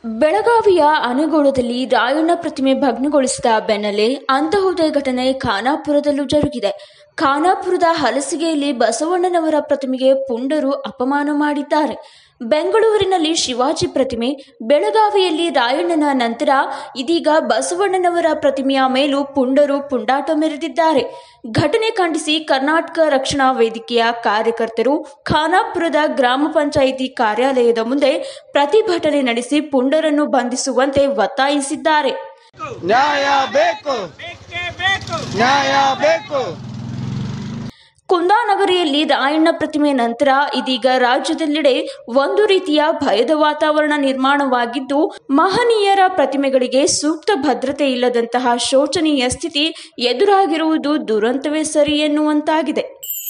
ಬೆಳಗಾವಿಯ ಆನೆಗೋಳದಲ್ಲಿ ರಾಯಣ್ಣ ಪ್ರತಿಮೆ ಭಗ್ನಗೊಳಿಸಿದ ಬೆನ್ನಲ್ಲೇ ಅಂತಹುದೇ ಘಟನೆ ಖಾನಾಪುರದಲ್ಲೂ ಜರುಗಿದೆ ಖಾನಾಪುರದ ಹಲಸಿಗೆಯಲ್ಲಿ ಬಸವಣ್ಣನವರ ಪ್ರತಿಮೆಗೆ ಪುಂಡರು ಅಪಮಾನ ಮಾಡಿದ್ದಾರೆ ಬೆಂಗಳೂರಿನಲ್ಲಿ ಶಿವಾಜಿ ಪ್ರತಿಮೆ ಬೆಳಗಾವಿಯಲ್ಲಿ ರಾಯಣ್ಣನ ನಂತರ ಇದೀಗ ಬಸವಣ್ಣನವರ ಪ್ರತಿಮೆಯ ಮೇಲೂ ಪುಂಡರು ಪುಂಡಾಟ ಮೆರೆದಿದ್ದಾರೆ ಘಟನೆ ಖಂಡಿಸಿ ಕರ್ನಾಟಕ ರಕ್ಷಣಾ ವೇದಿಕೆಯ ಕಾರ್ಯಕರ್ತರು ಖಾನಾಪುರದ ಗ್ರಾಮ ಪಂಚಾಯಿತಿ ಕಾರ್ಯಾಲಯದ ಮುಂದೆ ಪ್ರತಿಭಟನೆ ನಡೆಸಿ ಪುಂಡರನ್ನು ಬಂಧಿಸುವಂತೆ ಒತ್ತಾಯಿಸಿದ್ದಾರೆ ನ್ಯಾಯ ಬೇಕು ಬೇಕೇ ಬೇಕು ನ್ಯಾಯ ಬೇಕು ಕುಂದಾನಗರಿಯಲ್ಲಿ ರಾಯಣ್ಣ ಪ್ರತಿಮೆ ನಂತರ ಇದೀಗ ರಾಜ್ಯದೆಲ್ಲೆಡೆ ಒಂದು ರೀತಿಯ ಭಯದ ವಾತಾವರಣ ನಿರ್ಮಾಣವಾಗಿದ್ದು ಮಹನೀಯರ ಪ್ರತಿಮೆಗಳಿಗೆ ಸೂಕ್ತ ಭದ್ರತೆ ಇಲ್ಲದಂತಹ ಶೋಚನೀಯ ಸ್ಥಿತಿ ಎದುರಾಗಿರುವುದು ದುರಂತವೇ ಸರಿ ಎನ್ನುವಂತಾಗಿದೆ